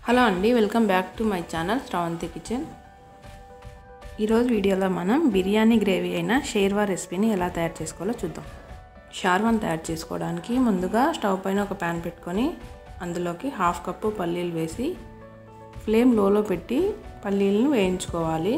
hello అండి welcome back to my channel Sravanthi kitchen ఈరోజు వీడియోలో మనం బిర్యానీ గ్రేవీ అయిన షేర్వా రెసిపీని ఎలా తయారు చేసుకోవాలో చూద్దాం షార్వాన్ తయారు చేసుకోవడానికి ముందుగా స్టవ్ పైన ఒక ప్యాన్ పెట్టుకొని అందులోకి హాఫ్ కప్పు పల్లీలు వేసి ఫ్లేమ్ లోలో పెట్టి పల్లీలను వేయించుకోవాలి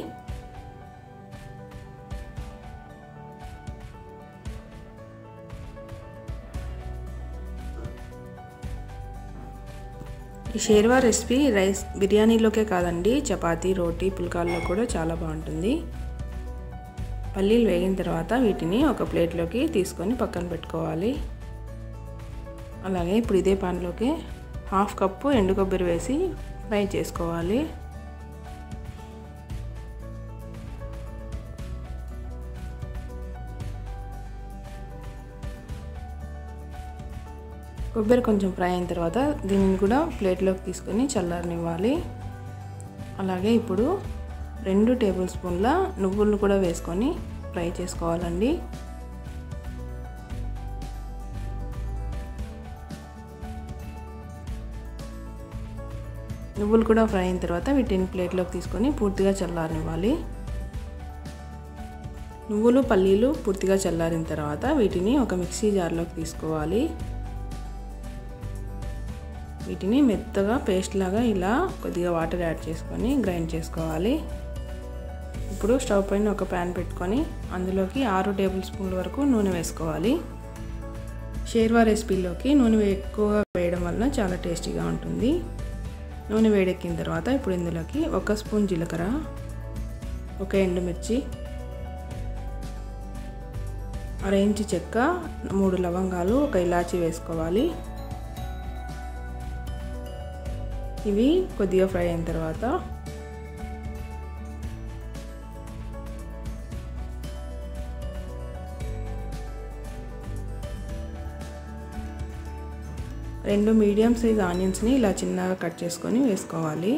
ఈ షేర్వా రెసిపీ రైస్ బిర్యానీలోకే కాదండి చపాతీ రోటీ పుల్కాల్లో కూడా చాలా బాగుంటుంది పల్లీలు వేగిన తర్వాత వీటిని ఒక ప్లేట్లోకి తీసుకొని పక్కన పెట్టుకోవాలి అలాగే ఇప్పుడు ఇదే పాన్లోకి హాఫ్ కప్పు ఎండు కొబ్బరి వేసి ఫ్రై చేసుకోవాలి కొబ్బరి కొంచెం ఫ్రై అయిన తర్వాత దీనిని కూడా ప్లేట్లోకి తీసుకొని చల్లారనివ్వాలి అలాగే ఇప్పుడు రెండు టేబుల్ స్పూన్ల నువ్వులను కూడా వేసుకొని ఫ్రై చేసుకోవాలండి నువ్వులు కూడా ఫ్రై అయిన తర్వాత వీటిని ప్లేట్లోకి తీసుకొని పూర్తిగా చల్లారనివ్వాలి నువ్వులు పల్లీలు పూర్తిగా చల్లారిన తర్వాత వీటిని ఒక మిక్సీ జార్లోకి తీసుకోవాలి వీటిని మెత్తగా పేస్ట్ లాగా ఇలా కొద్దిగా వాటర్ యాడ్ చేసుకొని గ్రైండ్ చేసుకోవాలి ఇప్పుడు స్టవ్ పైన ఒక ప్యాన్ పెట్టుకొని అందులోకి ఆరు టేబుల్ స్పూన్ల వరకు నూనె వేసుకోవాలి షేర్వా రెసిపీలోకి నూనె ఎక్కువగా వేయడం వలన చాలా టేస్టీగా ఉంటుంది నూనె వేడెక్కిన తర్వాత ఇప్పుడు ఇందులోకి ఒక స్పూన్ జీలకర్ర ఒక ఎండుమిర్చి అర ఇంచు చెక్క మూడు లవంగాలు ఒక ఇలాచీ వేసుకోవాలి ఇవి కొద్దిగా ఫ్రై అయిన తర్వాత రెండు మీడియం సైజ్ ఆనియన్స్ని ఇలా చిన్నగా కట్ చేసుకొని వేసుకోవాలి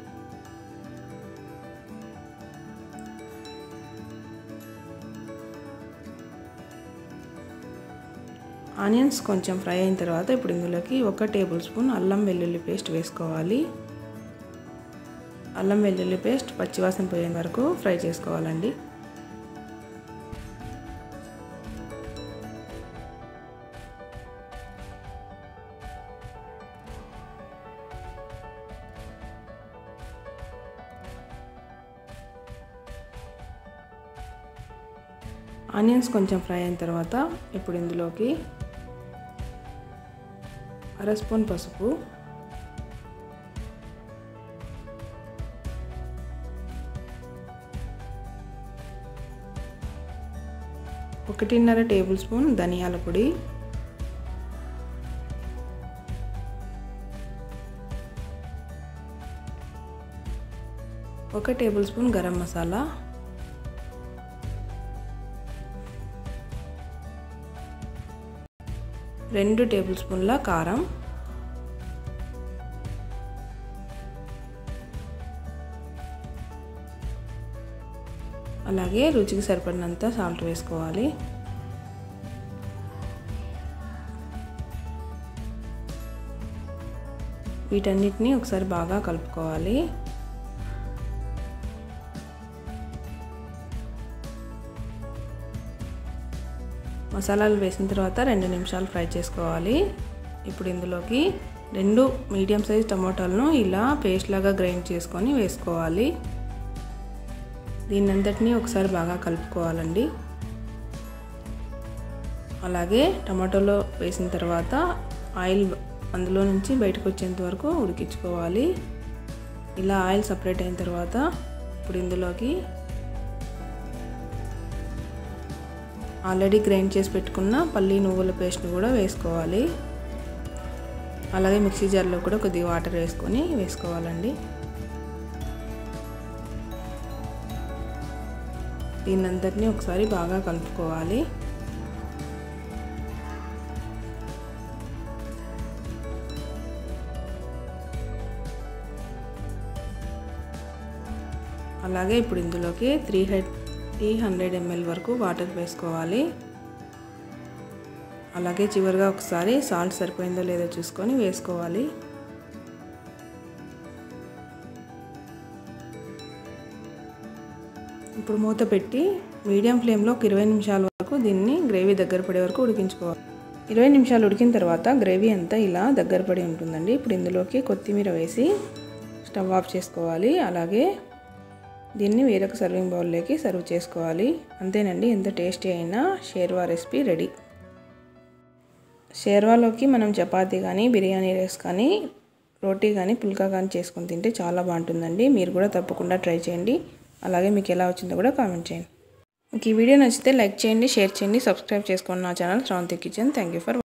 ఆనియన్స్ కొంచెం ఫ్రై అయిన తర్వాత ఇప్పుడు ఇందులోకి ఒక టేబుల్ స్పూన్ అల్లం వెల్లుల్లి పేస్ట్ వేసుకోవాలి అల్లం వెల్లుల్లి పేస్ట్ పచ్చివాసన పోయేంత వరకు ఫ్రై చేసుకోవాలండి ఆనియన్స్ కొంచెం ఫ్రై అయిన తర్వాత ఇప్పుడు ఇందులోకి అర స్పూన్ పసుపు ఒకటిన్నర టేబుల్ స్పూన్ ధనియాల పొడి ఒక టేబుల్ స్పూన్ గరం మసాలా రెండు టేబుల్ స్పూన్ల కారం అలాగే రుచికి సరిపడినంత సాల్ట్ వేసుకోవాలి వీటన్నిటిని ఒకసారి బాగా కలుపుకోవాలి మసాలాలు వేసిన తర్వాత రెండు నిమిషాలు ఫ్రై చేసుకోవాలి ఇప్పుడు ఇందులోకి రెండు మీడియం సైజ్ టమాటాలను ఇలా పేస్ట్ లాగా గ్రైండ్ చేసుకొని వేసుకోవాలి దీన్నంతటినీ ఒకసారి బాగా కలుపుకోవాలండి అలాగే టమాటోలో వేసిన తర్వాత ఆయిల్ అందులో నుంచి బయటకు వచ్చేంత వరకు ఉడికించుకోవాలి ఇలా ఆయిల్ సపరేట్ అయిన తర్వాత ఇప్పుడు ఇందులోకి ఆల్రెడీ గ్రైండ్ చేసి పెట్టుకున్న పల్లి నువ్వుల పేస్ట్ని కూడా వేసుకోవాలి అలాగే మిక్సీ జార్లో కూడా కొద్దిగా వాటర్ వేసుకొని వేసుకోవాలండి దీన్నంతటినీ ఒకసారి బాగా కలుపుకోవాలి అలాగే ఇప్పుడు ఇందులోకి త్రీ హెడ్ త్రీ హండ్రెడ్ ఎంఎల్ వరకు వాటర్ వేసుకోవాలి అలాగే చివరిగా ఒకసారి సాల్ట్ సరిపోయిందో లేదో చూసుకొని వేసుకోవాలి ఇప్పుడు మూత పెట్టి మీడియం ఫ్లేమ్లో ఒక ఇరవై నిమిషాల వరకు దీన్ని గ్రేవీ దగ్గర పడే వరకు ఉడికించుకోవాలి ఇరవై నిమిషాలు ఉడికిన తర్వాత గ్రేవీ అంతా ఇలా దగ్గర పడి ఉంటుందండి ఇప్పుడు ఇందులోకి కొత్తిమీర వేసి స్టవ్ ఆఫ్ చేసుకోవాలి అలాగే దీన్ని వేరొక సర్వింగ్ బౌల్లోకి సర్వ్ చేసుకోవాలి అంతేనండి ఎంత టేస్టీ అయినా షేర్వా రెసిపీ రెడీ షేర్వాలోకి మనం చపాతీ కానీ బిర్యానీ రైస్ కానీ రోటీ కానీ పుల్కా కానీ చేసుకొని తింటే చాలా బాగుంటుందండి మీరు కూడా తప్పకుండా ట్రై చేయండి అలాగే మీకు ఎలా వచ్చిందో కూడా కామెంట్ చేయండి మీకు ఈ వీడియో నచ్చితే లైక్ చేయండి షేర్ చేయండి సబ్స్క్రైబ్ చేసుకోండి నా channel Shravanthi kitchen thank you for